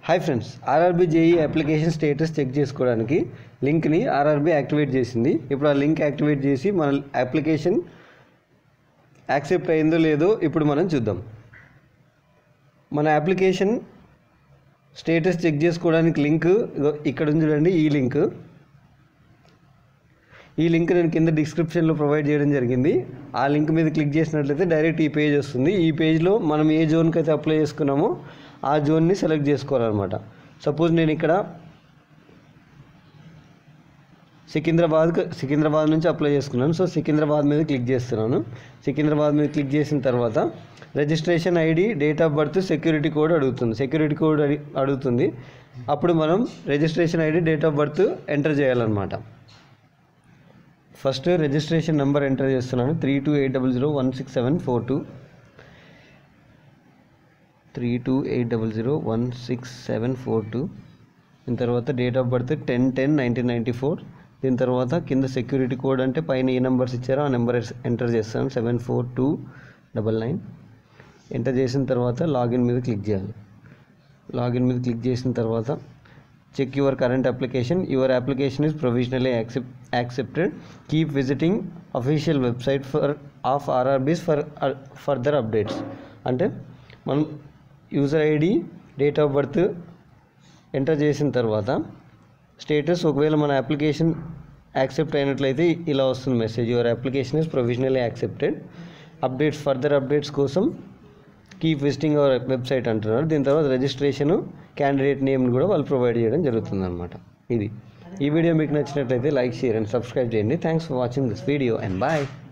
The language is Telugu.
hi friends RRB JE application status check చేసుకోవడానికి లింక్ని ఆర్ఆర్బీ యాక్టివేట్ చేసింది ఇప్పుడు ఆ లింక్ యాక్టివేట్ చేసి మన అప్లికేషన్ యాక్సెప్ట్ అయిందో లేదో ఇప్పుడు మనం చూద్దాం మన అప్లికేషన్ స్టేటస్ చెక్ చేసుకోవడానికి లింక్ ఇగో ఇక్కడ ఉంది చూడండి ఈ లింక్ ఈ లింక్ నేను కింద డిస్క్రిప్షన్లో ప్రొవైడ్ చేయడం జరిగింది ఆ లింక్ మీద క్లిక్ చేసినట్లయితే డైరెక్ట్ ఈ పేజ్ వస్తుంది ఈ పేజ్లో మనం ఏ జోన్కి అయితే అప్లై చేసుకున్నామో ఆ జోన్ని సెలెక్ట్ చేసుకోవాలన్నమాట సపోజ్ నేను ఇక్కడ సికింద్రాబాద్ సికింద్రాబాద్ నుంచి అప్లై చేసుకున్నాను సో సికింద్రాబాద్ మీద క్లిక్ చేస్తున్నాను సికింద్రాబాద్ మీద క్లిక్ చేసిన తర్వాత registration ID date of birth security code అడుగుతుంది సెక్యూరిటీ కోడ్ అడి అడుగుతుంది అప్పుడు మనం registration ID date of birth enter చేయాలన్నమాట ఫస్ట్ రిజిస్ట్రేషన్ నెంబర్ ఎంటర్ చేస్తున్నాను three two eight double zero one six seven four two three two eight double zero one six seven four two దీని తర్వాత date of birth ten ten nineteen ninety four దీని తర్వాత కింద సెక్యూరిటీ కోడ్ అంటే పైన ఏ నెంబర్స్ ఇచ్చారో ఆ నెంబర్ ఎంటర్ చేస్తాను seven four two double nine enter చేసిన తర్వాత లాగిన్ మీద క్లిక్ చేయాలి లాగిన్ మీద క్లిక్ చేసిన తర్వాత check your current application your application is provisionally accept accepted keep visiting official website for of RRBs for further updates అంటే మనం user ID date of birth enter చేసిన తర్వాత స్టేటస్ ఒకవేళ మన అప్లికేషన్ యాక్సెప్ట్ అయినట్లయితే ఇలా వస్తుంది message your application is provisionally accepted updates further updates కోసం కీప్ విజిటింగ్ అవర్ వెబ్సైట్ అంటున్నారు దీని తర్వాత రిజిస్ట్రేషన్ క్యాండిడేట్ నేమ్ని కూడా వాళ్ళు ప్రొవైడ్ చేయడం జరుగుతుంది అనమాట ఇది ఈ వీడియో మీకు నచ్చినట్లయితే లైక్ షేర్ అండ్ సబ్స్క్రైబ్ చేయండి thanks for watching this video and bye